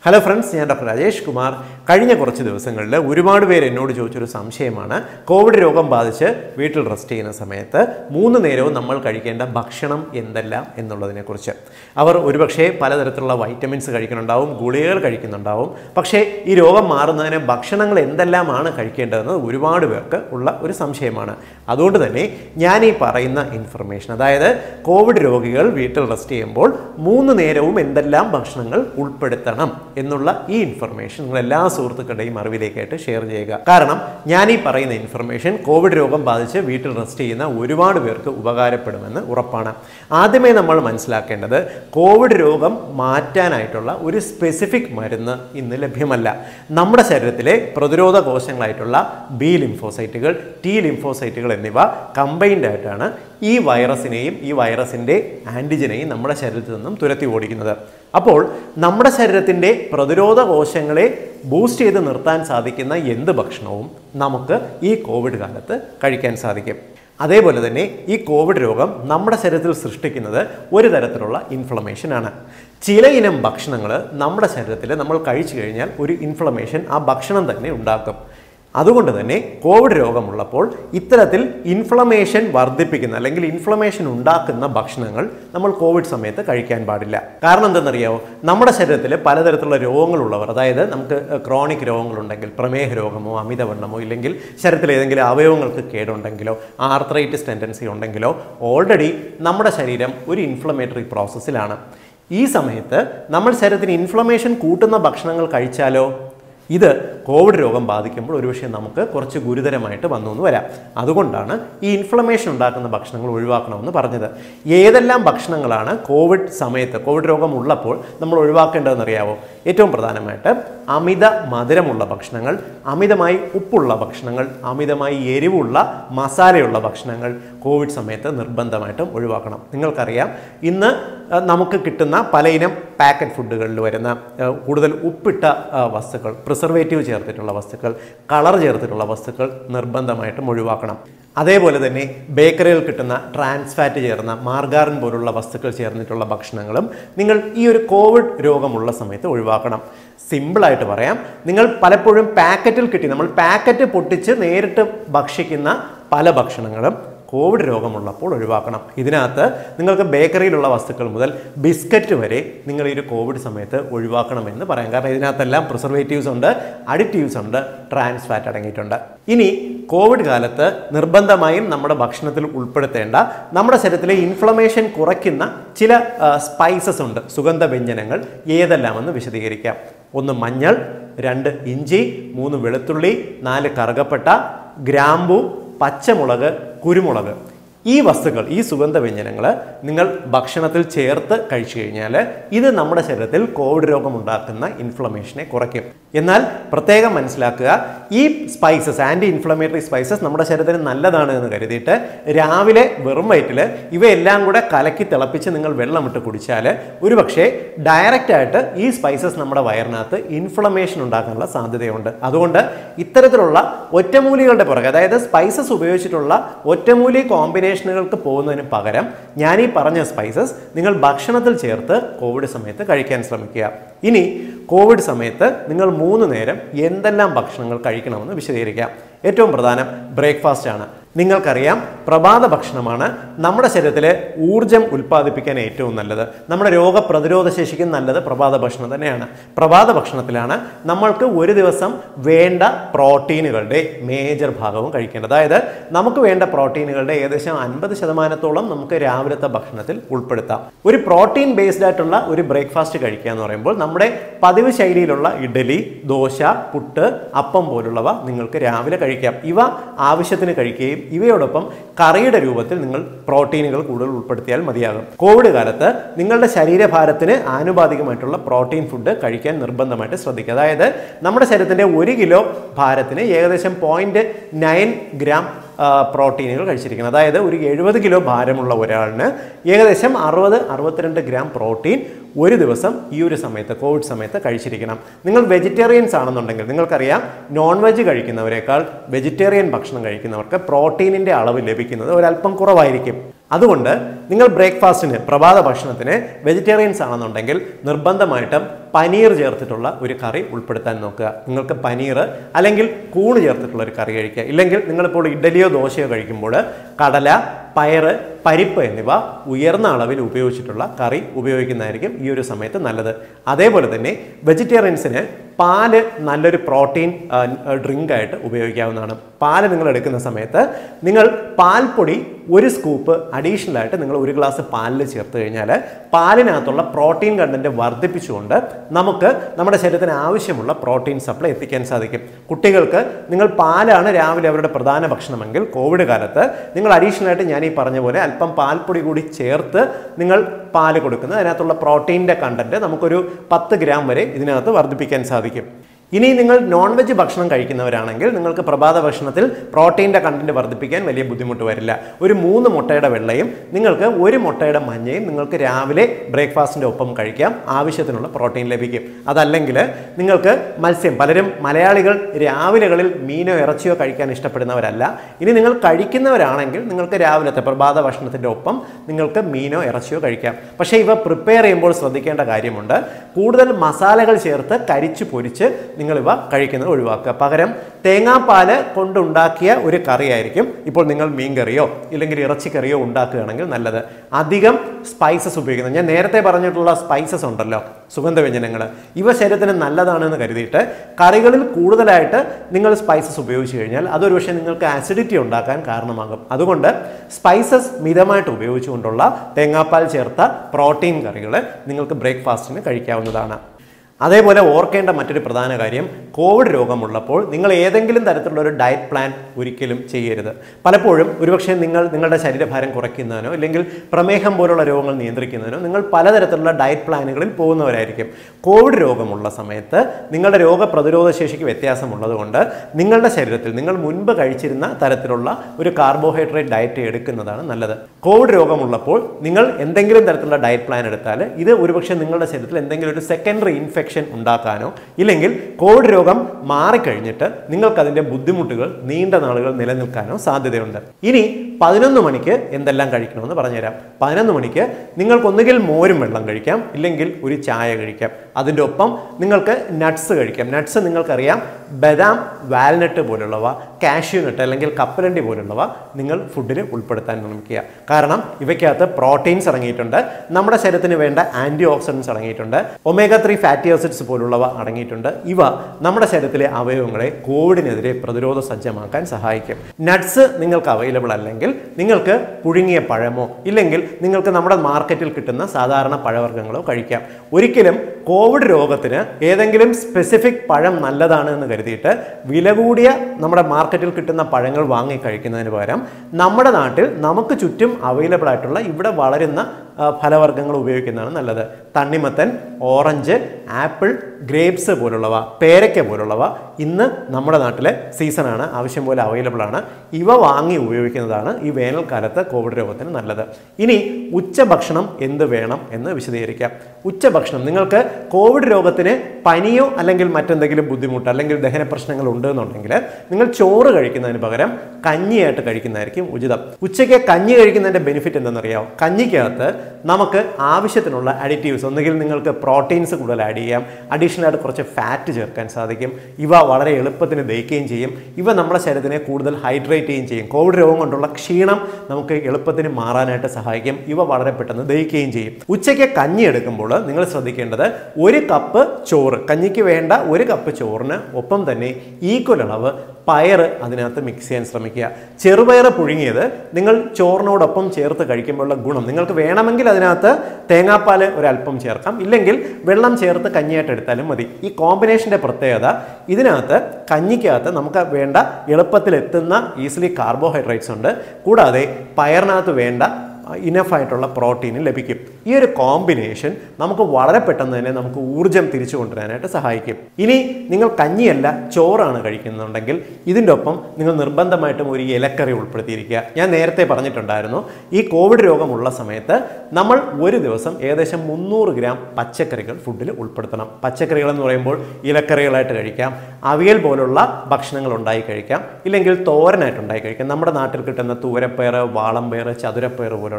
hello friends ഞാൻ doctor Rajesh Kumar കഴിഞ്ഞ കുറച്ച് ദിവസങ്ങളിൽ ഒരുപാട് പേര് എന്നോട് ചോദിച്ചൊരു സംശയമാണ് കോവിഡ് രോഗം ബാധിച്ച് വീട്ടിൽ റെസ്റ്റ് ചെയ്യുന്ന സമയത്ത് മൂന്ന് നേരവും നമ്മൾ കഴിക്കേണ്ട ഭക്ഷണം എന്തെല്ലാം എന്നുള്ളതിനെക്കുറിച്ച് അവർ ഒരുപക്ഷെ പലതരത്തിലുള്ള വൈറ്റമിൻസ് കഴിക്കുന്നുണ്ടാവും ഗുളികകൾ കഴിക്കുന്നുണ്ടാവും പക്ഷേ ഈ രോഗം മാറുന്നതിന് ഭക്ഷണങ്ങൾ എന്തെല്ലാമാണ് കഴിക്കേണ്ടതെന്ന് ഒരുപാട് പേർക്ക് ഉള്ള ഒരു സംശയമാണ് അതുകൊണ്ട് തന്നെ ഞാൻ ഈ പറയുന്ന ഇൻഫർമേഷൻ അതായത് കോവിഡ് രോഗികൾ വീട്ടിൽ റെസ്റ്റ് ചെയ്യുമ്പോൾ മൂന്ന് നേരവും എന്തെല്ലാം ഭക്ഷണങ്ങൾ ഉൾപ്പെടുത്തണം എന്നുള്ള ഈ ഇൻഫർമേഷൻ നിങ്ങൾ എല്ലാ സുഹൃത്തുക്കളുടെയും അറിവിലേക്കായിട്ട് ഷെയർ ചെയ്യുക കാരണം ഞാൻ ഈ പറയുന്ന ഇൻഫർമേഷൻ കോവിഡ് രോഗം ബാധിച്ച് വീട്ടിൽ റെസ്റ്റ് ചെയ്യുന്ന ഒരുപാട് പേർക്ക് ഉപകാരപ്പെടുമെന്ന് ഉറപ്പാണ് ആദ്യമേ നമ്മൾ മനസ്സിലാക്കേണ്ടത് കോവിഡ് രോഗം മാറ്റാനായിട്ടുള്ള ഒരു സ്പെസിഫിക് മരുന്ന് ഇന്ന് ലഭ്യമല്ല നമ്മുടെ ശരീരത്തിലെ പ്രതിരോധ കോശങ്ങളായിട്ടുള്ള ബി ലിംഫോസൈറ്റുകൾ ടി ലിംഫോസൈറ്റുകൾ എന്നിവ കമ്പൈൻഡ് ആയിട്ടാണ് ഈ വൈറസിനെയും ഈ വൈറസിൻ്റെ ആൻറ്റിജനെയും നമ്മുടെ ശരീരത്തിൽ നിന്നും തുരത്തി ഓടിക്കുന്നത് അപ്പോൾ നമ്മുടെ ശരീരത്തിൻ്റെ പ്രതിരോധ കോശങ്ങളെ ബൂസ്റ്റ് ചെയ്ത് നിർത്താൻ സാധിക്കുന്ന എന്ത് ഭക്ഷണവും നമുക്ക് ഈ കോവിഡ് കാലത്ത് കഴിക്കാൻ സാധിക്കും അതേപോലെ തന്നെ ഈ കോവിഡ് രോഗം നമ്മുടെ ശരീരത്തിൽ സൃഷ്ടിക്കുന്നത് ഒരു തരത്തിലുള്ള ഇൻഫ്ലമേഷൻ ആണ് ചില ഇനം ഭക്ഷണങ്ങൾ നമ്മുടെ ശരീരത്തിൽ നമ്മൾ കഴിച്ചു കഴിഞ്ഞാൽ ഒരു ഇൻഫ്ലമേഷൻ ആ ഭക്ഷണം തന്നെ ഉണ്ടാക്കും അതുകൊണ്ട് തന്നെ കോവിഡ് രോഗമുള്ളപ്പോൾ ഇത്തരത്തിൽ ഇൻഫ്ലമേഷൻ വർദ്ധിപ്പിക്കുന്ന അല്ലെങ്കിൽ ഇൻഫ്ലമേഷൻ ഉണ്ടാക്കുന്ന ഭക്ഷണങ്ങൾ നമ്മൾ കോവിഡ് സമയത്ത് കഴിക്കാൻ പാടില്ല കാരണം എന്തെന്നറിയാമോ നമ്മുടെ ശരീരത്തിൽ പലതരത്തിലുള്ള രോഗങ്ങളുള്ളവർ അതായത് നമുക്ക് ക്രോണിക് രോഗങ്ങളുണ്ടെങ്കിൽ പ്രമേഹ രോഗമോ അമിതവണ്ണമോ ഇല്ലെങ്കിൽ ശരീരത്തിൽ ഏതെങ്കിലും അവയവങ്ങൾക്ക് കേടുണ്ടെങ്കിലോ ആർത്രൈറ്റിസ് ടെൻഡൻസി ഉണ്ടെങ്കിലോ ഓൾറെഡി നമ്മുടെ ശരീരം ഒരു ഇൻഫ്ലമേറ്ററി പ്രോസസ്സിലാണ് ഈ സമയത്ത് നമ്മൾ ശരീരത്തിന് ഇൻഫ്ലമേഷൻ കൂട്ടുന്ന ഭക്ഷണങ്ങൾ കഴിച്ചാലോ ഇത് കോവിഡ് രോഗം ബാധിക്കുമ്പോൾ ഒരുപക്ഷെ നമുക്ക് കുറച്ച് ഗുരുതരമായിട്ട് വന്നു എന്ന് വരാം അതുകൊണ്ടാണ് ഈ ഇൻഫ്ലമേഷൻ ഉണ്ടാക്കുന്ന ഭക്ഷണങ്ങൾ ഒഴിവാക്കണമെന്ന് പറഞ്ഞത് ഏതെല്ലാം ഭക്ഷണങ്ങളാണ് കോവിഡ് സമയത്ത് കോവിഡ് രോഗം ഉള്ളപ്പോൾ നമ്മൾ ഒഴിവാക്കേണ്ടതെന്ന് അറിയാവോ ഏറ്റവും പ്രധാനമായിട്ട് അമിത മധുരമുള്ള ഭക്ഷണങ്ങൾ അമിതമായി ഉപ്പുള്ള ഭക്ഷണങ്ങൾ അമിതമായി എരിവുള്ള മസാലയുള്ള ഭക്ഷണങ്ങൾ കോവിഡ് സമയത്ത് നിർബന്ധമായിട്ടും ഒഴിവാക്കണം നിങ്ങൾക്കറിയാം ഇന്ന് അഹ് നമുക്ക് കിട്ടുന്ന പലയിനം പാക്കറ്റ് ഫുഡുകളിൽ വരുന്ന അഹ് കൂടുതൽ ഉപ്പിട്ട അഹ് വസ്തുക്കൾ പ്രിസർവേറ്റീവ് ചേർത്തിട്ടുള്ള വസ്തുക്കൾ കളർ ചേർത്തിട്ടുള്ള വസ്തുക്കൾ നിർബന്ധമായിട്ടും ഒഴിവാക്കണം അതേപോലെ തന്നെ ബേക്കറിയിൽ കിട്ടുന്ന ട്രാൻസ് ഫാറ്റ് ചേർന്ന മാർഗാറിൻ പോലുള്ള വസ്തുക്കൾ ചേർന്നിട്ടുള്ള ഭക്ഷണങ്ങളും നിങ്ങൾ ഈ ഒരു കോവിഡ് രോഗമുള്ള സമയത്ത് ഒഴിവാക്കണം സിമ്പിളായിട്ട് പറയാം നിങ്ങൾ പലപ്പോഴും പാക്കറ്റിൽ കിട്ടി നമ്മൾ പാക്കറ്റ് പൊട്ടിച്ച് നേരിട്ട് ഭക്ഷിക്കുന്ന പല ഭക്ഷണങ്ങളും കോവിഡ് രോഗമുള്ളപ്പോൾ ഒഴിവാക്കണം ഇതിനകത്ത് നിങ്ങൾക്ക് ബേക്കറിയിലുള്ള വസ്തുക്കൾ മുതൽ ബിസ്ക്കറ്റ് വരെ നിങ്ങൾ ഈ ഒരു കോവിഡ് സമയത്ത് ഒഴിവാക്കണമെന്ന് പറയാം കാരണം ഇതിനകത്തെല്ലാം പ്രിസർവേറ്റീവ്സ് ഉണ്ട് അഡിറ്റീവ്സ് ഉണ്ട് ട്രാൻസ് ഫാറ്റ് അടങ്ങിയിട്ടുണ്ട് ഇനി കോവിഡ് കാലത്ത് നിർബന്ധമായും നമ്മുടെ ഭക്ഷണത്തിൽ ഉൾപ്പെടുത്തേണ്ട നമ്മുടെ ശരീരത്തിലെ ഇൻഫ്ലമേഷൻ കുറയ്ക്കുന്ന ചില സ്പൈസസ് ഉണ്ട് സുഗന്ധ വ്യഞ്ജനങ്ങൾ ഏതെല്ലാമെന്ന് വിശദീകരിക്കാം ഒന്ന് മഞ്ഞൾ രണ്ട് ഇഞ്ചി മൂന്ന് വെളുത്തുള്ളി നാല് കറുകപ്പട്ട ഗ്രാമ്പു പച്ചമുളക് കുരുമുളക് ഈ വസ്തുക്കൾ ഈ സുഗന്ധ വ്യഞ്ജനങ്ങൾ നിങ്ങൾ ഭക്ഷണത്തിൽ ചേർത്ത് കഴിച്ചു കഴിഞ്ഞാൽ ഇത് നമ്മുടെ ശരീരത്തിൽ കോവിഡ് രോഗം ഉണ്ടാക്കുന്ന ഇൻഫ്ലമേഷനെ കുറയ്ക്കും എന്നാൽ പ്രത്യേകം മനസ്സിലാക്കുക ഈ സ്പൈസസ് ആൻറ്റി ഇൻഫ്ലമേറ്ററി സ്പൈസസ് നമ്മുടെ ശരീരത്തിന് നല്ലതാണ് എന്ന് കരുതിയിട്ട് രാവിലെ വെറും വയറ്റിൽ ഇവയെല്ലാം കൂടെ കലക്കി തിളപ്പിച്ച് നിങ്ങൾ വെള്ളമിട്ട് കുടിച്ചാൽ ഒരുപക്ഷെ ഡയറക്റ്റ് ആയിട്ട് ഈ സ്പൈസസ് നമ്മുടെ വയറിനകത്ത് ഇൻഫ്ലമേഷൻ ഉണ്ടാക്കാനുള്ള സാധ്യതയുണ്ട് അതുകൊണ്ട് ഇത്തരത്തിലുള്ള ഒറ്റമൂലികളുടെ പുറകെ അതായത് സ്പൈസസ് ഉപയോഗിച്ചിട്ടുള്ള ഒറ്റമൂലി കോമ്പിനേഷനുകൾക്ക് പോകുന്നതിന് പകരം ഞാൻ ഈ പറഞ്ഞ സ്പൈസസ് നിങ്ങൾ ഭക്ഷണത്തിൽ ചേർത്ത് കോവിഡ് സമയത്ത് കഴിക്കാൻ ശ്രമിക്കുക ഇനി കോവിഡ് സമയത്ത് നിങ്ങൾ മൂന്ന് നേരം എന്തെല്ലാം ഭക്ഷണങ്ങൾ കഴിക്കണമെന്ന് വിശദീകരിക്കാം ഏറ്റവും പ്രധാനം ബ്രേക്ക്ഫാസ്റ്റ് ആണ് നിങ്ങൾക്കറിയാം പ്രഭാത ഭക്ഷണമാണ് നമ്മുടെ ശരീരത്തിലെ ഊർജം ഉൽപ്പാദിപ്പിക്കാൻ ഏറ്റവും നല്ലത് നമ്മുടെ രോഗപ്രതിരോധ ശേഷിക്ക് നല്ലത് പ്രഭാത ഭക്ഷണം തന്നെയാണ് പ്രഭാത ഭക്ഷണത്തിലാണ് നമ്മൾക്ക് ഒരു ദിവസം വേണ്ട പ്രോട്ടീനുകളുടെ മേജർ ഭാഗവും കഴിക്കേണ്ടത് അതായത് നമുക്ക് വേണ്ട പ്രോട്ടീനുകളുടെ ഏകദേശം അൻപത് ശതമാനത്തോളം നമുക്ക് രാവിലത്തെ ഭക്ഷണത്തിൽ ഉൾപ്പെടുത്താം ഒരു പ്രോട്ടീൻ ബേസ്ഡ് ആയിട്ടുള്ള ഒരു ബ്രേക്ക്ഫാസ്റ്റ് കഴിക്കുക എന്ന് പറയുമ്പോൾ നമ്മുടെ പതിവ് ശൈലിയിലുള്ള ഇഡലി ദോശ പുട്ട് അപ്പം പോലുള്ളവ നിങ്ങൾക്ക് രാവിലെ കഴിക്കാം ഇവ ആവശ്യത്തിന് കഴിക്കുകയും ഇവയോടൊപ്പം കറിയുടെ രൂപത്തിൽ നിങ്ങൾ പ്രോട്ടീനുകൾ കൂടുതൽ ഉൾപ്പെടുത്തിയാൽ മതിയാകും കോവിഡ് കാലത്ത് നിങ്ങളുടെ ശരീരഭാരത്തിന് ആനുപാതികമായിട്ടുള്ള പ്രോട്ടീൻ ഫുഡ് കഴിക്കാൻ നിർബന്ധമായിട്ട് ശ്രദ്ധിക്കുക അതായത് നമ്മുടെ ശരീരത്തിൻ്റെ ഒരു കിലോ ഭാരത്തിന് ഏകദേശം പോയിന്റ് നയൻ ഗ്രാം ആ, പ്രോട്ടീനുകൾ കഴിച്ചിരിക്കണം അതായത് ഒരു എഴുപത് കിലോ ഭാരമുള്ള ഒരാളിന് ഏകദേശം അറുപത് അറുപത്തിരണ്ട് ഗ്രാം പ്രോട്ടീൻ ഒരു ദിവസം ഈ ഒരു സമയത്ത് കോവിഡ് സമയത്ത് കഴിച്ചിരിക്കണം നിങ്ങൾ വെജിറ്റേറിയൻസ് ആണെന്നുണ്ടെങ്കിൽ നിങ്ങൾക്കറിയാം നോൺ വെജ് കഴിക്കുന്നവരെക്കാൾ വെജിറ്റേറിയൻ ഭക്ഷണം കഴിക്കുന്നവർക്ക് പ്രോട്ടീനിൻ്റെ അളവ് ലഭിക്കുന്നത് ഒരല്പം കുറവായിരിക്കും അതുകൊണ്ട് നിങ്ങൾ ബ്രേക്ക്ഫാസ്റ്റിന് പ്രഭാത ഭക്ഷണത്തിന് വെജിറ്റേറിയൻസ് ആണെന്നുണ്ടെങ്കിൽ നിർബന്ധമായിട്ടും പനീർ ചേർത്തിട്ടുള്ള ഒരു കറി ഉൾപ്പെടുത്താൻ നോക്കുക നിങ്ങൾക്ക് പനീർ അല്ലെങ്കിൽ കൂണ് ചേർത്തിട്ടുള്ള ഒരു കറി കഴിക്കുക ഇല്ലെങ്കിൽ നിങ്ങളിപ്പോൾ ഇഡലിയോ ദോശയോ കഴിക്കുമ്പോൾ കടല പയറ് പരിപ്പ് എന്നിവ ഉയർന്ന അളവിൽ ഉപയോഗിച്ചിട്ടുള്ള കറി ഉപയോഗിക്കുന്നതായിരിക്കും ഈ ഒരു സമയത്ത് നല്ലത് അതേപോലെ തന്നെ വെജിറ്റേറിയൻസിന് പാല് നല്ലൊരു പ്രോട്ടീൻ ഡ്രിങ്ക് ആയിട്ട് ഉപയോഗിക്കാവുന്നതാണ് പാല് നിങ്ങൾ എടുക്കുന്ന സമയത്ത് നിങ്ങൾ പാൽപ്പൊടി ഒരു സ്കൂപ്പ് അഡീഷണൽ ആയിട്ട് നിങ്ങൾ ഒരു ഗ്ലാസ് പാലിൽ ചേർത്ത് കഴിഞ്ഞാൽ പാലിനകത്തുള്ള പ്രോട്ടീൻ കണ്ടന്റ് വർദ്ധിപ്പിച്ചുകൊണ്ട് നമുക്ക് നമ്മുടെ ശരീരത്തിന് ആവശ്യമുള്ള പ്രോട്ടീൻ സപ്ലൈ എത്തിക്കാൻ സാധിക്കും കുട്ടികൾക്ക് നിങ്ങൾ പാലാണ് രാവിലെ അവരുടെ പ്രധാന ഭക്ഷണമെങ്കിൽ കോവിഡ് കാലത്ത് നിങ്ങൾ അഡീഷണൽ ആയിട്ട് ഞാൻ ഈ പറഞ്ഞ പോലെ അല്പം പാൽപ്പൊടി കൂടി ചേർത്ത് നിങ്ങൾ പാല് കൊടുക്കുന്നത് അതിനകത്തുള്ള പ്രോട്ടീൻ്റെ കണ്ടന്റ് നമുക്കൊരു പത്ത് ഗ്രാം വരെ ഇതിനകത്ത് വർദ്ധിപ്പിക്കാൻ സാധിക്കും ഇനി നിങ്ങൾ നോൺ വെജ് ഭക്ഷണം കഴിക്കുന്നവരാണെങ്കിൽ നിങ്ങൾക്ക് പ്രഭാത ഭക്ഷണത്തിൽ പ്രോട്ടീൻ്റെ കണ്ടന്റ് വർദ്ധിപ്പിക്കാൻ വലിയ ബുദ്ധിമുട്ട് വരില്ല ഒരു മൂന്ന് മുട്ടയുടെ വെള്ളയും നിങ്ങൾക്ക് ഒരു മുട്ടയുടെ മഞ്ഞയും നിങ്ങൾക്ക് രാവിലെ ബ്രേക്ക്ഫാസ്റ്റിൻ്റെ ഒപ്പം കഴിക്കാം ആവശ്യത്തിനുള്ള പ്രോട്ടീൻ ലഭിക്കും അതല്ലെങ്കിൽ നിങ്ങൾക്ക് മത്സ്യം പലരും മലയാളികൾ രാവിലെകളിൽ മീനോ ഇറച്ചിയോ കഴിക്കാൻ ഇഷ്ടപ്പെടുന്നവരല്ല ഇനി നിങ്ങൾ കഴിക്കുന്നവരാണെങ്കിൽ നിങ്ങൾക്ക് രാവിലത്തെ പ്രഭാത ഭക്ഷണത്തിൻ്റെ ഒപ്പം നിങ്ങൾക്ക് മീനോ ഇറച്ചിയോ കഴിക്കാം പക്ഷേ ഇവ പ്രിപ്പയർ ചെയ്യുമ്പോൾ ശ്രദ്ധിക്കേണ്ട കാര്യമുണ്ട് കൂടുതൽ മസാലകൾ ചേർത്ത് കരിച്ച് പൊരിച്ച് നിങ്ങൾ ഇവ കഴിക്കുന്നത് ഒഴിവാക്കുക പകരം തേങ്ങാപ്പാല് കൊണ്ടുണ്ടാക്കിയ ഒരു കറിയായിരിക്കും ഇപ്പോൾ നിങ്ങൾ മീൻ കറിയോ ഇല്ലെങ്കിൽ ഇറച്ചിക്കറിയോ ഉണ്ടാക്കുകയാണെങ്കിൽ നല്ലത് അധികം സ്പൈസസ് ഉപയോഗിക്കുന്നത് ഞാൻ നേരത്തെ പറഞ്ഞിട്ടുള്ള സ്പൈസസ് ഉണ്ടല്ലോ സുഗന്ധവ്യഞ്ജനങ്ങൾ ഇവ ശരീരത്തിന് നല്ലതാണെന്ന് കരുതിയിട്ട് കറികളിൽ കൂടുതലായിട്ട് നിങ്ങൾ സ്പൈസസ് ഉപയോഗിച്ച് കഴിഞ്ഞാൽ അതൊരു പക്ഷേ നിങ്ങൾക്ക് ആസിഡിറ്റി ഉണ്ടാക്കാൻ കാരണമാകും അതുകൊണ്ട് സ്പൈസസ് മിതമായിട്ട് ഉപയോഗിച്ചുകൊണ്ടുള്ള തേങ്ങാപ്പാൽ ചേർത്ത പ്രോട്ടീൻ കറികൾ നിങ്ങൾക്ക് ബ്രേക്ക്ഫാസ്റ്റിന് കഴിക്കാവുന്നതാണ് അതേപോലെ ഓർക്കേണ്ട മറ്റൊരു പ്രധാന കാര്യം കോവിഡ് രോഗമുള്ളപ്പോൾ നിങ്ങൾ ഏതെങ്കിലും തരത്തിലുള്ള ഒരു ഡയറ്റ് പ്ലാൻ ഒരിക്കലും ചെയ്യരുത് പലപ്പോഴും ഒരുപക്ഷെ നിങ്ങൾ നിങ്ങളുടെ ശരീരഭാരം കുറയ്ക്കുന്നതിനോ അല്ലെങ്കിൽ പ്രമേഹം പോലുള്ള രോഗങ്ങൾ നിയന്ത്രിക്കുന്നതിനോ നിങ്ങൾ പലതരത്തിലുള്ള ഡയറ്റ് പ്ലാനുകളിൽ പോകുന്നവരായിരിക്കും കോവിഡ് രോഗമുള്ള സമയത്ത് നിങ്ങളുടെ രോഗപ്രതിരോധ ശേഷിക്ക് വ്യത്യാസമുള്ളതുകൊണ്ട് നിങ്ങളുടെ ശരീരത്തിൽ നിങ്ങൾ മുൻപ് കഴിച്ചിരുന്ന തരത്തിലുള്ള ഒരു കാർബോഹൈഡ്രേറ്റ് ഡയറ്റ് എടുക്കുന്നതാണ് നല്ലത് കോവിഡ് രോഗമുള്ളപ്പോൾ നിങ്ങൾ എന്തെങ്കിലും തരത്തിലുള്ള ഡയറ്റ് പ്ലാൻ എടുത്താൽ ഇത് ഒരുപക്ഷെ നിങ്ങളുടെ ശരീരത്തിൽ എന്തെങ്കിലും ഒരു സെക്കൻഡറി ഇൻഫെക്ഷൻ ഉണ്ടാക്കാനോ ഇല്ലെങ്കിൽ കോവിഡ് രോഗം മാറിക്കഴിഞ്ഞിട്ട് നിങ്ങൾക്ക് അതിൻ്റെ ബുദ്ധിമുട്ടുകൾ നീണ്ട നാളുകൾ നിലനിൽക്കാനോ സാധ്യതയുണ്ട് ഇനി പതിനൊന്ന് മണിക്ക് എന്തെല്ലാം കഴിക്കണമെന്ന് പറഞ്ഞുതരാം പതിനൊന്ന് മണിക്ക് നിങ്ങൾക്ക് ഒന്നുകിൽ മോരും വെള്ളം കഴിക്കാം ഇല്ലെങ്കിൽ ഒരു ചായ കഴിക്കാം അതിൻ്റെ ഒപ്പം നിങ്ങൾക്ക് നട്ട്സ് കഴിക്കാം നട്ട്സ് നിങ്ങൾക്കറിയാം ബദാം വാൽനട്ട് പോലുള്ളവ കാഷ്യൂ നട്ട് അല്ലെങ്കിൽ കപ്പലണ്ടി പോലുള്ളവ നിങ്ങൾ ഫുഡിൽ ഉൾപ്പെടുത്താൻ ശ്രമിക്കുക കാരണം ഇവയ്ക്കകത്ത് പ്രോട്ടീൻസ് അടങ്ങിയിട്ടുണ്ട് നമ്മുടെ ശരീരത്തിന് വേണ്ട ആൻറ്റി ഓക്സിഡൻസ് അടങ്ങിയിട്ടുണ്ട് ഒമേഗ ത്രീ ഫാറ്റി ആസിഡ്സ് പോലുള്ളവ അടങ്ങിയിട്ടുണ്ട് ഇവ നമ്മുടെ ശരീരത്തിലെ അവയവങ്ങളെ കോവിഡിനെതിരെ പ്രതിരോധ സജ്ജമാക്കാൻ സഹായിക്കും നട്ട്സ് നിങ്ങൾക്ക് അവൈലബിൾ അല്ലെങ്കിൽ നിങ്ങൾക്ക് പുഴുങ്ങിയ പഴമോ ഇല്ലെങ്കിൽ നിങ്ങൾക്ക് നമ്മുടെ മാർക്കറ്റിൽ കിട്ടുന്ന സാധാരണ പഴവർഗ്ഗങ്ങളോ കഴിക്കാം ഒരിക്കലും കോവിഡ് രോഗത്തിന് ഏതെങ്കിലും സ്പെസിഫിക് പഴം നല്ലതാണ് എന്ന് കരുതിയിട്ട് വില കൂടിയ നമ്മുടെ മാർക്കറ്റിൽ കിട്ടുന്ന പഴങ്ങൾ വാങ്ങി കഴിക്കുന്നതിന് പകരം നമ്മുടെ നാട്ടിൽ നമുക്ക് ചുറ്റും അവൈലബിൾ ആയിട്ടുള്ള ഇവിടെ വളരുന്ന ആ, ഫലവർഗ്ഗങ്ങൾ ഉപയോഗിക്കുന്നതാണ് നല്ലത് തണ്ണിമത്തൻ ഓറഞ്ച് ആപ്പിൾ ഗ്രേപ്സ് പോലുള്ളവ പേരയ്ക്ക പോലുള്ളവ ഇന്ന് നമ്മുടെ നാട്ടിലെ സീസണാണ് ആവശ്യം പോലെ അവൈലബിൾ ആണ് ഇവ വാങ്ങി ഉപയോഗിക്കുന്നതാണ് ഈ വേനൽക്കാലത്ത് കോവിഡ് രോഗത്തിന് നല്ലത് ഇനി ഉച്ചഭക്ഷണം എന്ത് വേണം എന്ന് വിശദീകരിക്കാം ഉച്ചഭക്ഷണം നിങ്ങൾക്ക് കോവിഡ് രോഗത്തിന് പനിയോ അല്ലെങ്കിൽ മറ്റെന്തെങ്കിലും ബുദ്ധിമുട്ട് അല്ലെങ്കിൽ ദഹന പ്രശ്നങ്ങൾ ഉണ്ട് എന്നുണ്ടെങ്കിൽ നിങ്ങൾ ചോറ് കഴിക്കുന്നതിന് പകരം കഞ്ഞിയായിട്ട് കഴിക്കുന്നതായിരിക്കും ഉചിതം ഉച്ചയ്ക്ക് കഞ്ഞി കഴിക്കുന്നതിൻ്റെ ബെനിഫിറ്റ് എന്തെന്നറിയാമോ കഞ്ഞിക്കകത്ത് നമുക്ക് ആവശ്യത്തിനുള്ള അഡിറ്റീവ്സ് ഒന്നുകിൽ നിങ്ങൾക്ക് പ്രോട്ടീൻസ് കൂടുതൽ ആഡ് ചെയ്യാം അഡീഷണൽ ആയിട്ട് കുറച്ച് ഫാറ്റ് ചേർക്കാൻ സാധിക്കും ഇവ വളരെ എളുപ്പത്തിന് ദഹിക്കുകയും ചെയ്യും ഇവ നമ്മുടെ ശരീരത്തിനെ കൂടുതൽ ഹൈഡ്രേറ്റ് ചെയ്യുകയും ചെയ്യും കോവിഡ് രോഗം കൊണ്ടുള്ള ക്ഷീണം നമുക്ക് എളുപ്പത്തിന് മാറാനായിട്ട് സഹായിക്കും ഇവ വളരെ പെട്ടെന്ന് ദഹിക്കുകയും ചെയ്യും ഉച്ചയ്ക്ക് കഞ്ഞി എടുക്കുമ്പോൾ നിങ്ങൾ ശ്രദ്ധിക്കേണ്ടത് ഒരു കപ്പ് ചോറ് കഞ്ഞിക്ക് വേണ്ട ഒരു കപ്പ് ചോറിന് ഒപ്പം തന്നെ ഈക്വൽ അളവ് പയറ് അതിനകത്ത് മിക്സ് ചെയ്യാൻ ശ്രമിക്കുക ചെറുപയറ് പുഴുങ്ങിയത് നിങ്ങൾ ചോറിനോടൊപ്പം ചേർത്ത് കഴിക്കുമ്പോഴുള്ള ഗുണം നിങ്ങൾക്ക് വേണമെങ്കിൽ അതിനകത്ത് തേങ്ങാപ്പാൽ ഒരല്പം ചേർക്കാം ഇല്ലെങ്കിൽ വെള്ളം ചേർത്ത് കഞ്ഞിയായിട്ട് എടുത്താലും മതി ഈ കോമ്പിനേഷൻ്റെ പ്രത്യേകത ഇതിനകത്ത് കഞ്ഞിക്കകത്ത് നമുക്ക് വേണ്ട എളുപ്പത്തിൽ എത്തുന്ന ഈസിലി കാർബോഹൈഡ്രേറ്റ്സ് ഉണ്ട് കൂടാതെ പയറിനകത്ത് വേണ്ട ഇനഫ് ആയിട്ടുള്ള പ്രോട്ടീൻ ലഭിക്കും ഈ ഒരു കോമ്പിനേഷൻ നമുക്ക് വളരെ പെട്ടെന്ന് തന്നെ നമുക്ക് ഊർജ്ജം തിരിച്ചു കൊണ്ടുവരാനായിട്ട് സഹായിക്കും ഇനി നിങ്ങൾ കഞ്ഞിയല്ല ചോറാണ് കഴിക്കുന്നുണ്ടെങ്കിൽ ഇതിൻ്റെ ഒപ്പം നിങ്ങൾ നിർബന്ധമായിട്ടും ഒരു ഇലക്കറി ഉൾപ്പെടുത്തിയിരിക്കുക ഞാൻ നേരത്തെ പറഞ്ഞിട്ടുണ്ടായിരുന്നു ഈ കോവിഡ് രോഗമുള്ള സമയത്ത് നമ്മൾ ഒരു ദിവസം ഏകദേശം മുന്നൂറ് ഗ്രാം പച്ചക്കറികൾ ഫുഡിൽ ഉൾപ്പെടുത്തണം പച്ചക്കറികൾ എന്ന് പറയുമ്പോൾ ഇലക്കറികളായിട്ട് കഴിക്കാം അവിയൽ പോലുള്ള ഭക്ഷണങ്ങൾ ഉണ്ടായി കഴിക്കാം ഇല്ലെങ്കിൽ തോരനായിട്ട് ഉണ്ടായി കഴിക്കാം നമ്മുടെ നാട്ടിൽ കിട്ടുന്ന തൂരപ്പയർ വാളമ്പയർ ചതുരപ്പയർ പോലുള്ള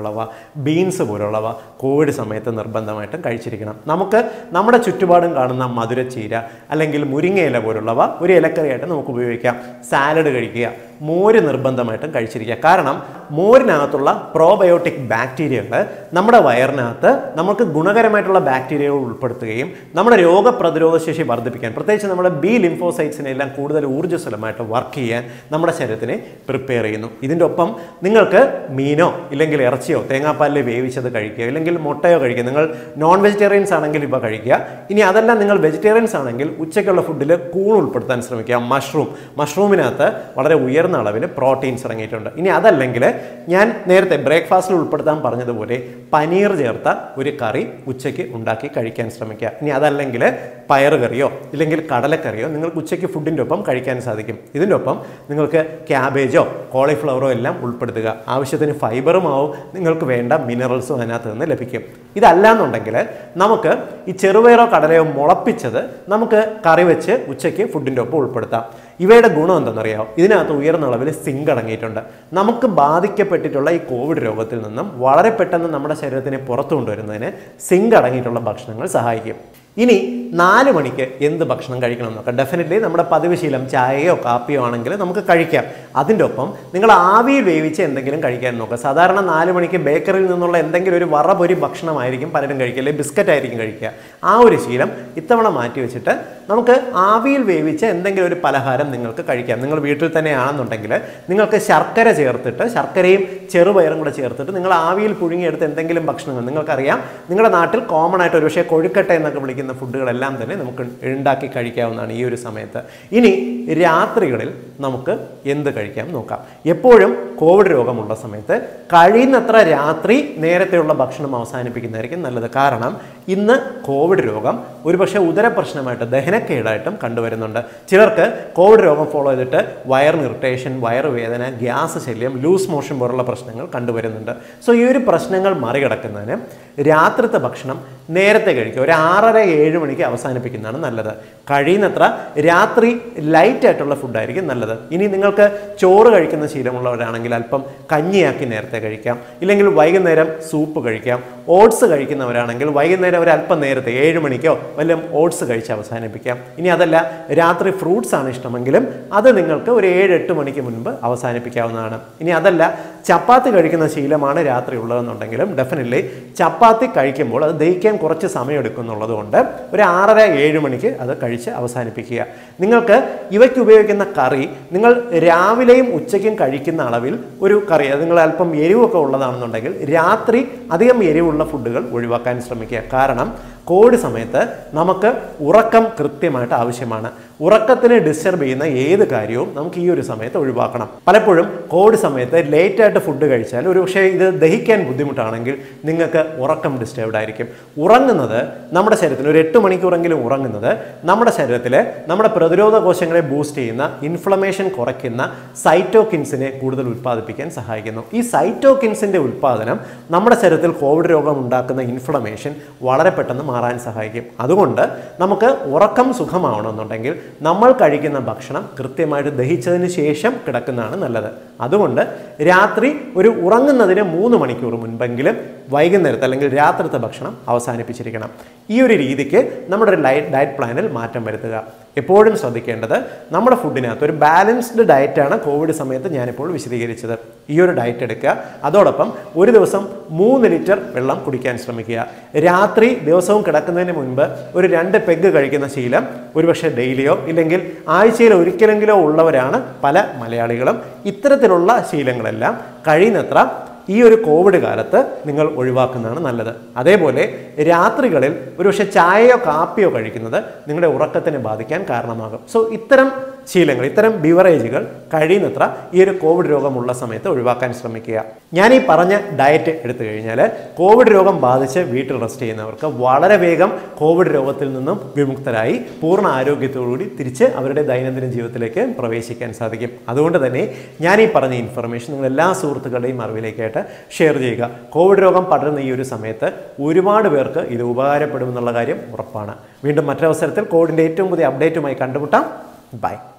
പോലുള്ളവ ബീൻസ് പോലുള്ളവ കോവിഡ് സമയത്ത് നിർബന്ധമായിട്ടും കഴിച്ചിരിക്കണം നമുക്ക് നമ്മുടെ ചുറ്റുപാടും കാണുന്ന മധുരച്ചീര അല്ലെങ്കിൽ മുരിങ്ങയില പോലുള്ളവ ഒരു ഇലക്കറിയായിട്ട് നമുക്ക് ഉപയോഗിക്കാം സാലഡ് കഴിക്കുക മോര് നിർബന്ധമായിട്ടും കഴിച്ചിരിക്കുക കാരണം മോരിനകത്തുള്ള പ്രോബയോട്ടിക് ബാക്ടീരിയകൾ നമ്മുടെ വയറിനകത്ത് നമുക്ക് ഗുണകരമായിട്ടുള്ള ബാക്ടീരിയകൾ ഉൾപ്പെടുത്തുകയും നമ്മുടെ രോഗപ്രതിരോധ ശേഷി വർദ്ധിപ്പിക്കാൻ പ്രത്യേകിച്ച് നമ്മുടെ ബി ലിംഫോസൈറ്റ്സിനെ എല്ലാം കൂടുതൽ ഊർജ്ജസ്വലമായിട്ട് വർക്ക് ചെയ്യാൻ നമ്മുടെ ശരീരത്തിനെ പ്രിപ്പയർ ചെയ്യുന്നു ഇതിൻ്റെ ഒപ്പം നിങ്ങൾക്ക് മീനോ ഇല്ലെങ്കിൽ ഇറച്ചിയോ തേങ്ങാപ്പാലിൽ വേവിച്ചത് കഴിക്കുക ഇല്ലെങ്കിൽ മുട്ടയോ കഴിക്കുക നിങ്ങൾ നോൺ വെജിറ്റേറിയൻസ് ആണെങ്കിൽ ഇവ കഴിക്കുക ഇനി അതല്ല നിങ്ങൾ വെജിറ്റേറിയൻസ് ആണെങ്കിൽ ഉച്ചയ്ക്കുള്ള ഫുഡിൽ കൂൺ ഉൾപ്പെടുത്താൻ ശ്രമിക്കുക മഷ്റൂം മഷ്റൂമിനകത്ത് വളരെ ഉയർന്ന അളവിൽ പ്രോട്ടീൻസ് ഇറങ്ങിയിട്ടുണ്ട് ഇനി അതല്ലെങ്കിൽ ഞാൻ നേരത്തെ ബ്രേക്ക്ഫാസ്റ്റിൽ ഉൾപ്പെടുത്താൻ പറഞ്ഞതുപോലെ പനീർ ചേർത്ത ഒരു കറി ഉച്ചയ്ക്ക് ഉണ്ടാക്കി കഴിക്കാൻ ശ്രമിക്കുക ഇനി അതല്ലെങ്കിൽ പയറ് കറിയോ ഇല്ലെങ്കിൽ കടലക്കറിയോ നിങ്ങൾക്ക് ഉച്ചയ്ക്ക് ഫുഡിൻ്റെ ഒപ്പം കഴിക്കാൻ സാധിക്കും ഇതിൻ്റെ ഒപ്പം നിങ്ങൾക്ക് ക്യാബേജോ കോളിഫ്ലവറോ എല്ലാം ഉൾപ്പെടുത്തുക ആവശ്യത്തിന് ഫൈബറും ആവും നിങ്ങൾക്ക് വേണ്ട മിനറൽസും അതിനകത്ത് നിന്ന് ലഭിക്കും ഇതല്ല എന്നുണ്ടെങ്കിൽ നമുക്ക് ഈ ചെറുപയറോ കടലയോ മുളപ്പിച്ചത് നമുക്ക് കറി വെച്ച് ഉച്ചയ്ക്ക് ഫുഡിൻ്റെ ഒപ്പം ഉൾപ്പെടുത്താം ഇവയുടെ ഗുണം എന്തെന്നറിയാമോ ഇതിനകത്ത് ഉയർന്ന അളവിൽ സിങ്ക് അടങ്ങിയിട്ടുണ്ട് നമുക്ക് ബാധിക്കപ്പെട്ടിട്ടുള്ള ഈ കോവിഡ് രോഗത്തിൽ നിന്നും വളരെ പെട്ടെന്ന് നമ്മുടെ ശരീരത്തിനെ പുറത്തു കൊണ്ടുവരുന്നതിന് സിങ്ക് അടങ്ങിയിട്ടുള്ള ഭക്ഷണങ്ങൾ സഹായിക്കും ഇനി നാല് മണിക്ക് എന്ത് ഭക്ഷണം കഴിക്കണം എന്ന് നോക്കാം ഡെഫിനറ്റ്ലി നമ്മുടെ പതിവ് ശീലം ചായയോ കാപ്പിയോ ആണെങ്കിൽ നമുക്ക് കഴിക്കാം അതിൻ്റെ ഒപ്പം നിങ്ങൾ ആവിയിൽ വേവിച്ച് എന്തെങ്കിലും കഴിക്കാൻ നോക്കുക സാധാരണ നാല് മണിക്ക് ബേക്കറിയിൽ നിന്നുള്ള എന്തെങ്കിലും ഒരു വറപൊരി ഭക്ഷണമായിരിക്കും പലരും കഴിക്കുക അല്ലെങ്കിൽ ബിസ്ക്കറ്റ് ആയിരിക്കും കഴിക്കുക ആ ഒരു ശീലം ഇത്തവണ മാറ്റി വെച്ചിട്ട് നമുക്ക് ആവിയിൽ വേവിച്ച് എന്തെങ്കിലും ഒരു പലഹാരം നിങ്ങൾക്ക് കഴിക്കാം നിങ്ങൾ വീട്ടിൽ തന്നെ ആണെന്നുണ്ടെങ്കിൽ നിങ്ങൾക്ക് ശർക്കര ചേർത്തിട്ട് ശർക്കരയും ചെറുപയറും കൂടെ ചേർത്തിട്ട് നിങ്ങൾ ആവിയിൽ പുഴുങ്ങിയെടുത്ത് എന്തെങ്കിലും ഭക്ഷണങ്ങൾ നിങ്ങൾക്കറിയാം നിങ്ങളുടെ നാട്ടിൽ കോമൺ ആയിട്ട് ഒരു പക്ഷേ കൊഴുക്കട്ട എന്നൊക്കെ വിളിക്കുന്ന ഫുഡുകളെല്ലാം തന്നെ നമുക്ക് ഉണ്ടാക്കി കഴിക്കാവുന്നതാണ് ഈ ഒരു സമയത്ത് ഇനി രാത്രികളിൽ നമുക്ക് എന്ത് കഴിക്കാം നോക്കാം എപ്പോഴും കോവിഡ് രോഗമുള്ള സമയത്ത് കഴിയുന്നത്ര രാത്രി നേരത്തെയുള്ള ഭക്ഷണം അവസാനിപ്പിക്കുന്നതായിരിക്കും നല്ലത് കാരണം ഇന്ന് കോവിഡ് രോഗം ഒരുപക്ഷെ ഉദര പ്രശ്നമായിട്ട് ദഹനക്കേടായിട്ടും കണ്ടുവരുന്നുണ്ട് ചിലർക്ക് കോവിഡ് രോഗം ഫോളോ ചെയ്തിട്ട് വയറിന് ഇറിറ്റേഷൻ വയറുവേദന ഗ്യാസ് ശല്യം ലൂസ് മോഷൻ പോലുള്ള പ്രശ്നങ്ങൾ കണ്ടുവരുന്നുണ്ട് സോ ഈ ഒരു പ്രശ്നങ്ങൾ മറികടക്കുന്നതിന് രാത്രിത്തെ ഭക്ഷണം നേരത്തെ കഴിക്കുക ഒരു ആറര ഏഴ് മണിക്ക് അവസാനിപ്പിക്കുന്നതാണ് നല്ലത് കഴിയുന്നത്ര രാത്രി ലൈറ്റ് ആയിട്ടുള്ള ഫുഡായിരിക്കും നല്ലത് ഇനി നിങ്ങൾക്ക് ചോറ് കഴിക്കുന്ന ശീലമുള്ളവരാണെങ്കിൽ അല്പം കഞ്ഞിയാക്കി നേരത്തെ കഴിക്കാം ഇല്ലെങ്കിൽ വൈകുന്നേരം സൂപ്പ് കഴിക്കാം ഓട്സ് കഴിക്കുന്നവരാണെങ്കിൽ വൈകുന്നേരം ഒരു അല്പം നേരത്തെ ഏഴ് മണിക്കോ വല്ല ഓട്സ് കഴിച്ച് അവസാനിപ്പിക്കാം ഇനി അതല്ല രാത്രി ഫ്രൂട്ട്സ് ആണ് ഇഷ്ടമെങ്കിലും അത് നിങ്ങൾക്ക് ഒരു ഏഴ് എട്ട് മണിക്ക് മുൻപ് അവസാനിപ്പിക്കാവുന്നതാണ് ഇനി അതല്ല ചപ്പാത്തി കഴിക്കുന്ന ശീലമാണ് രാത്രി ഉള്ളതെന്നുണ്ടെങ്കിലും ഡെഫിനറ്റ്ലി ചപ്പാത്തി കഴിക്കുമ്പോൾ അത് ദഹിക്കാൻ കുറച്ച് സമയം എടുക്കുന്നുള്ളത് കൊണ്ട് ഒരു ആറര ഏഴ് മണിക്ക് അത് കഴിച്ച് അവസാനിപ്പിക്കുക നിങ്ങൾക്ക് ഇവയ്ക്ക് ഉപയോഗിക്കുന്ന കറി നിങ്ങൾ രാവിലെയും ഉച്ചയ്ക്കും കഴിക്കുന്ന അളവിൽ ഒരു കറി അത് നിങ്ങൾ അല്പം എരിവൊക്കെ ഉള്ളതാണെന്നുണ്ടെങ്കിൽ രാത്രി അധികം എരിവുള്ള ഫുഡുകൾ ഒഴിവാക്കാൻ ശ്രമിക്കുക കാരണം കോവിഡ് സമയത്ത് നമുക്ക് ഉറക്കം കൃത്യമായിട്ട് ആവശ്യമാണ് ഉറക്കത്തിനെ ഡിസ്റ്റർബ് ചെയ്യുന്ന ഏത് കാര്യവും നമുക്ക് ഈ ഒരു സമയത്ത് ഒഴിവാക്കണം പലപ്പോഴും കോവിഡ് സമയത്ത് ലേറ്റ് ആയിട്ട് ഫുഡ് കഴിച്ചാൽ ഒരു പക്ഷേ ഇത് ദഹിക്കാൻ ബുദ്ധിമുട്ടാണെങ്കിൽ നിങ്ങൾക്ക് ഉറക്കം ഡിസ്റ്റർബ്ഡ് ആയിരിക്കും ഉറങ്ങുന്നത് നമ്മുടെ ശരീരത്തിന് ഒരു എട്ട് മണിക്കൂറെങ്കിലും ഉറങ്ങുന്നത് നമ്മുടെ ശരീരത്തിലെ നമ്മുടെ പ്രതിരോധ കോശങ്ങളെ ബൂസ്റ്റ് ചെയ്യുന്ന ഇൻഫ്ലമേഷൻ കുറയ്ക്കുന്ന സൈറ്റോകിൻസിനെ കൂടുതൽ ഉൽപ്പാദിപ്പിക്കാൻ സഹായിക്കുന്നു ഈ സൈറ്റോകിൻസിന്റെ ഉൽപ്പാദനം നമ്മുടെ ശരീരത്തിൽ കോവിഡ് രോഗം ഉണ്ടാക്കുന്ന ഇൻഫ്ലമേഷൻ വളരെ പെട്ടെന്ന് മാറാൻ സഹായിക്കും അതുകൊണ്ട് നമുക്ക് ഉറക്കം സുഖമാവണമെന്നുണ്ടെങ്കിൽ നമ്മൾ കഴിക്കുന്ന ഭക്ഷണം കൃത്യമായിട്ട് ദഹിച്ചതിന് ശേഷം കിടക്കുന്നതാണ് നല്ലത് അതുകൊണ്ട് രാത്രി ഒരു ഉറങ്ങുന്നതിന് മൂന്ന് മണിക്കൂർ മുൻപെങ്കിലും വൈകുന്നേരത്തെ അല്ലെങ്കിൽ രാത്രിത്തെ ഭക്ഷണം അവസാനിപ്പിച്ചിരിക്കണം ഈ ഒരു രീതിക്ക് നമ്മുടെ ഒരു ലൈ ഡയറ്റ് പ്ലാനിൽ മാറ്റം വരുത്തുക എപ്പോഴും ശ്രദ്ധിക്കേണ്ടത് നമ്മുടെ ഫുഡിനകത്ത് ഒരു ബാലൻസ്ഡ് ഡയറ്റാണ് കോവിഡ് സമയത്ത് ഞാനിപ്പോൾ വിശദീകരിച്ചത് ഈ ഒരു ഡയറ്റ് എടുക്കുക അതോടൊപ്പം ഒരു ദിവസം മൂന്ന് ലിറ്റർ വെള്ളം കുടിക്കാൻ ശ്രമിക്കുക രാത്രി ദിവസവും കിടക്കുന്നതിന് മുൻപ് ഒരു രണ്ട് പെഗ് കഴിക്കുന്ന ശീലം ഒരുപക്ഷെ ഡെയിലിയോ ഇല്ലെങ്കിൽ ആഴ്ചയിൽ ഒരിക്കലെങ്കിലോ ഉള്ളവരാണ് പല മലയാളികളും ഇത്തരത്തിലുള്ള ശീലങ്ങളെല്ലാം കഴിയുന്നത്ര ഈ ഒരു കോവിഡ് കാലത്ത് നിങ്ങൾ ഒഴിവാക്കുന്നതാണ് നല്ലത് അതേപോലെ രാത്രികളിൽ ഒരുപക്ഷെ ചായയോ കാപ്പിയോ കഴിക്കുന്നത് നിങ്ങളുടെ ഉറക്കത്തിനെ ബാധിക്കാൻ കാരണമാകും സോ ഇത്തരം ശീലങ്ങൾ ഇത്തരം ബിവറേജുകൾ കഴിയുന്നത്ര ഈ ഒരു കോവിഡ് രോഗമുള്ള സമയത്ത് ഒഴിവാക്കാൻ ശ്രമിക്കുക ഞാൻ ഈ പറഞ്ഞ ഡയറ്റ് എടുത്തു കഴിഞ്ഞാൽ കോവിഡ് രോഗം ബാധിച്ച് വീട്ടിൽ റെസ്റ്റ് ചെയ്യുന്നവർക്ക് വളരെ വേഗം കോവിഡ് രോഗത്തിൽ നിന്നും വിമുക്തരായി പൂർണ്ണ ആരോഗ്യത്തോടുകൂടി തിരിച്ച് അവരുടെ ദൈനംദിന ജീവിതത്തിലേക്ക് പ്രവേശിക്കാൻ സാധിക്കും അതുകൊണ്ട് തന്നെ ഞാൻ ഈ പറഞ്ഞ ഇൻഫർമേഷൻ നിങ്ങൾ എല്ലാ സുഹൃത്തുക്കളുടെയും അറിവിലേക്കായിട്ട് ഷെയർ ചെയ്യുക കോവിഡ് രോഗം പടരുന്ന ഈ ഒരു സമയത്ത് ഒരുപാട് പേർക്ക് ഇത് ഉപകാരപ്പെടുമെന്നുള്ള കാര്യം ഉറപ്പാണ് വീണ്ടും മറ്റൊരവസരത്തിൽ കോവിഡിൻ്റെ ഏറ്റവും പുതിയ അപ്ഡേറ്റുമായി കണ്ടുമുട്ടാം ബൈ